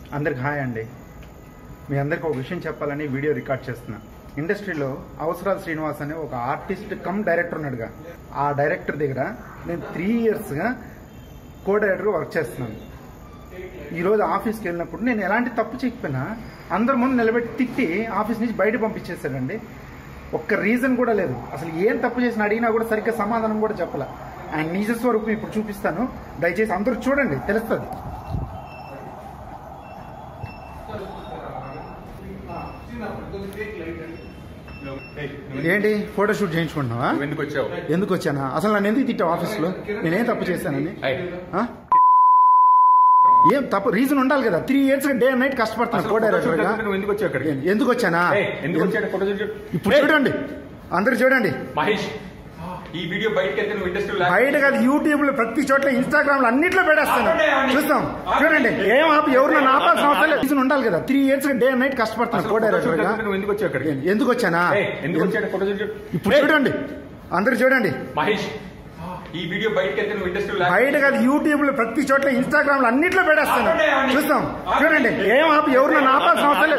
అందరికి హాయ్ అండి మీ అందరికి ఒక విషయం చెప్పాలని వీడియో రికార్డ్ చేస్తున్నా ఇండస్ట్రీలో అవసరాలు శ్రీనివాస్ అనే ఒక ఆర్టిస్ట్ కమ్ డైరెక్టర్ ఉన్నాడుగా ఆ డైరెక్టర్ దగ్గర నేను త్రీ ఇయర్స్గా కో డైరెక్టర్ వర్క్ చేస్తున్నాను ఈరోజు ఆఫీస్కి వెళ్ళినప్పుడు నేను ఎలాంటి తప్పు చేయకపోయినా అందరి ముందు నిలబెట్టి తిట్టి ఆఫీస్ నుంచి బయట పంపించేశాడండి ఒక్క రీజన్ కూడా లేదు అసలు ఏం తప్పు చేసిన అడిగినా కూడా సరిగ్గా సమాధానం కూడా చెప్పలే ఆయన నిజ స్వరూపం ఇప్పుడు చూపిస్తాను దయచేసి అందరూ చూడండి తెలుస్తుంది ఏంటి ఫోటోషూట్ చేయించుకుంటున్నావా నువ్వు ఎందుకు వచ్చావు ఎందుకు వచ్చానా అసలు నన్ను ఎందుకు తిట్టావు ఆఫీస్లో నేనేం తప్పు చేశానని ఏయ్, ఆ? ఏం తప్పు రీజన్ ఉండాలి కదా three years day and night కష్టపడుతున్నా అసలు కో ఫోటో షూట్ డైరెక్టర్ గా జరుగుతుంటే నువ్వు ఎందుకు వచ్చావు ఇక్కడికి ఎందుకు వచ్చానా ఏయ్, ఎందుకు వచ్చాడు ఫోటో షూట్ ఇప్పుడు చూడండి అందరు చూడండి మహేష్ ఈ వీడియో బయటకి వెళ్తే నువ్వు ఇండస్ట్రీ బయట కాదు యూట్యూబ్ లో ప్రతి చోట్ల ఇన్స్టాగ్రామ్ లో అన్నిట్లో పెట్టేస్తాను చూస్తాం చూడండి ఏం ఆపి ఎవరు నన్ను ఆపాల్సిన అవసరం లేదు రీజన్ ఉండాలి కదా three years day and night కష్టపడుతున్నా కో డైరెక్టర్ గా నువ్వు ఎందుకు వచ్చావు ఇక్కడికి ఎందుకు వచ్చానా ఏయ్, ఎందుకు వచ్చాడు ఫోటో షూట్ ఇప్పుడు చూడండి అందరు చూడండి మహేష్ ఈ వీడియో బయటకి వెళ్తే నువ్వు ఇండస్ట్రీ బయట కాదు యూట్యూబ్ లో ప్రతి చోట్ల ఇన్స్టాగ్రామ్ లో అన్నిట్లో పెట్టేస్తాను చూస్తాం చూడండి ఏం ఆపి ఎవరు నన్ను ఆపాల్సిన అవసరం లేదు